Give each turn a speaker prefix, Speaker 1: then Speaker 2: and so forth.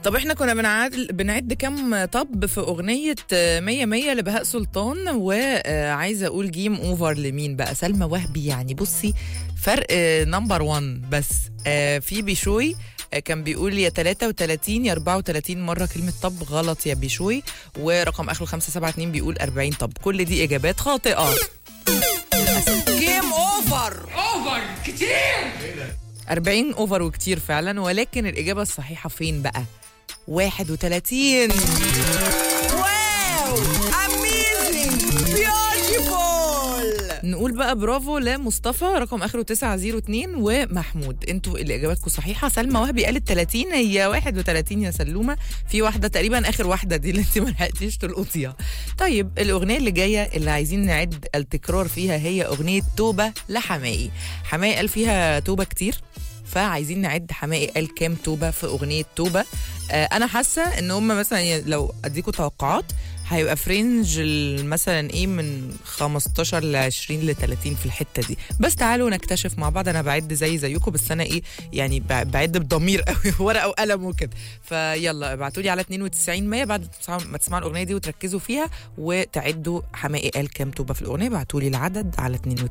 Speaker 1: طب احنا كنا بنعد بنعد كام طب في اغنيه آه، مية مية لبهاء سلطان وعايزه اقول جيم اوفر لمين بقى سلمى وهبي يعني بصي فرق نمبر 1 بس آه، في بيشوي آه، كان بيقول يا 33 يا 34 مره كلمه طب غلط يا بيشوي ورقم اخره 572 بيقول 40 طب كل دي اجابات خاطئه جيم اوفر
Speaker 2: اوفر كتير
Speaker 1: 40 اوفر وكتير فعلا ولكن الاجابه الصحيحه فين بقى 31 واو اميزنج بيوتيفول نقول بقى برافو لمصطفى رقم اخره 902 ومحمود انتوا اللي اجاباتكم صحيحه سلمى وهبي قالت 30 هي 31 يا سلومه في واحده تقريبا اخر واحده دي اللي انت ما لحقتيش تلقطيها طيب الاغنيه اللي جايه اللي عايزين نعد التكرار فيها هي اغنيه توبه لحمائي حمائي قال فيها توبه كتير فعايزين نعد حمائي قال كام توبه في اغنيه توبه آه انا حاسه ان هم مثلا ي- لو اديكوا توقعات هيبقى فرنج مثلا ايه من 15 ل 20 ل 30 في الحته دي بس تعالوا نكتشف مع بعض انا بعد زي زيكم بس انا ايه يعني ب- بعد بضمير قوي ورقه وقلم وكده فيلا ابعتوا لي على 92 100 بعد تسمعوا- ما تسمعوا الاغنيه دي وتركزوا فيها وتعدوا حمائي قال كام توبه في الاغنيه ابعتوا لي العدد على 92